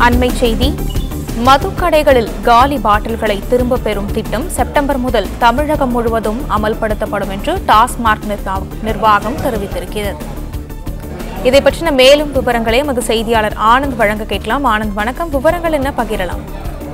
அண்மை செய்தி மதுக்கடைகளில் காலி பாட்டில்களை திரும்பப் பெறும் திட்டம் செப்டம்பர் முதல் தமிழகம் முழுவதும் அமல்படுத்தப்படும் என்று டாஸ்மாக் நிர்வா- நிர்வாகம் தெரிவித்திருக்கிறது இதை பற்றின மேலும் விவரங்களை எமது செய்தியாளர் ஆனந்த் வழங்க கேட்கலாம் ஆனந்த் வணக்கம் விவரங்கள் என்ன பகிரலாம்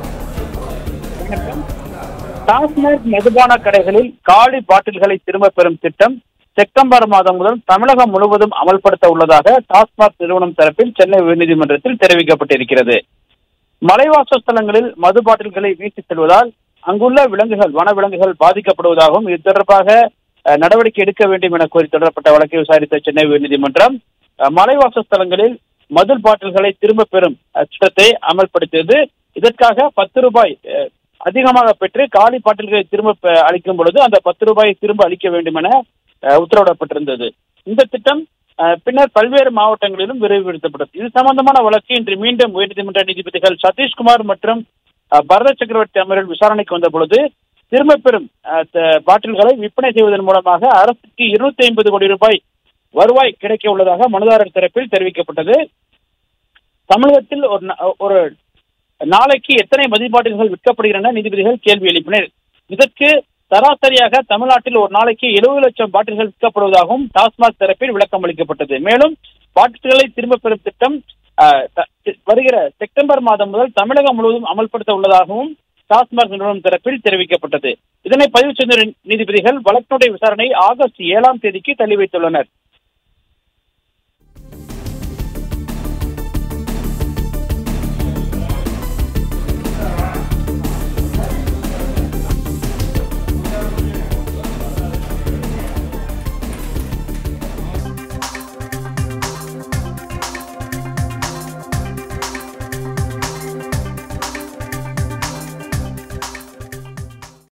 டாஸ்மாக் மதுபான கடைகளில் காலி பாட்டில்களை திரும்ப பெறும் திட்டம் செப்டம்பர் மாதம் முதல் தமிழகம் முழுவதும் அமல்படுத்த உள்ளதாக டாஸ்மாக் நிறுவனம் தரப்பில் சென்னை உயர்நீதிமன்றத்தில் தெரிவிக்கப்பட்டிருக்கிறது மலைவாசஸ்தலங்களில் மது பாட்டில்களை வீசிச் செல்வதால் அங்குள்ள விலங்குகள் வனவிலங்குகள் பாதிக்கப்படுவதாகவும் இது தொடர்பாக அஹ், நடவடிக்கை எடுக்க வேண்டும் என கோரி தொடரப்பட்ட வழக்கை விசாரித்த சென்னை உயர்நீதிமன்றம் அஹ், மலைவாசஸ்தலங்களில் மது பாட்டில்களை திரும்ப பெறும் அஹ், திட்டத்தை அமல்படுத்தியது இதற்காக பத்து ரூபாய் அஹ், அதிகமாக பெற்று காலி பாட்டில்களை திரும்ப பெ- அளிக்கும் பொழுது அந்த பத்து ரூபாயை திரும்ப அளிக்க வேண்டும் என அஹ், உத்தரவிடப்பட்டிருந்தது இந்த திட்டம் அஹ், பின்னர் பல்வேறு மாவட்டங்களிலும் விரைவுபடுத்தப்பட்டது இது சம்பந்தமான வழக்கு இன்று மீண்டும் உயர்நீதிமன்ற நீதிபதிகள் சதீஷ்குமார் மற்றும் அஹ், பரத சக்கரவர்த்தி அமர்வில் விசாரணைக்கு வந்த பொழுது திரும்பப் பெறும் அஹ், த- பாட்டில்களை விற்பனை செய்வதன் மூலமாக அரசுக்கு இருநூத்தி ஐம்பது கோடி ரூபாய் வருவாய் கிடைக்க உள்ளதாக மனுதாரர் தரப்பில் தெரிவிக்கப்பட்டது தமிழகத்தில் ஒரு நா- ஒரு நாளைக்கு எத்தனை மதிப்பாட்டில்கள் விற்கப்படுகின்றன நீதிபதிகள் கேள்வி எழுப்பினர் இதற்கு சராசரியாக தமிழ்நாட்டில் ஒரு நாளைக்கு எழுபது லட்சம் பாட்டில்கள் விற்கப்படுவதாகவும் டாஸ்மாக் தரப்பில் விளக்கம் அளிக்கப்பட்டது மேலும் பாட்டில்களை திரும்பப் பெறும் திட்டம் ஆஹ், த- வருகிற செப்டம்பர் மாதம் முதல் தமிழகம் முழுவதும் அமல்படுத்த உள்ளதாகவும் டாஸ்மாக் நிறுவனம் தரப்பில் தெரிவிக்கப்பட்டது இதனை பதிவு செய்த நீதிபதிகள் வழக்கினுடைய விசாரணை ஆகஸ்ட் ஏழாம் தேதிக்கு தள்ளி வைத்துள்ளனர்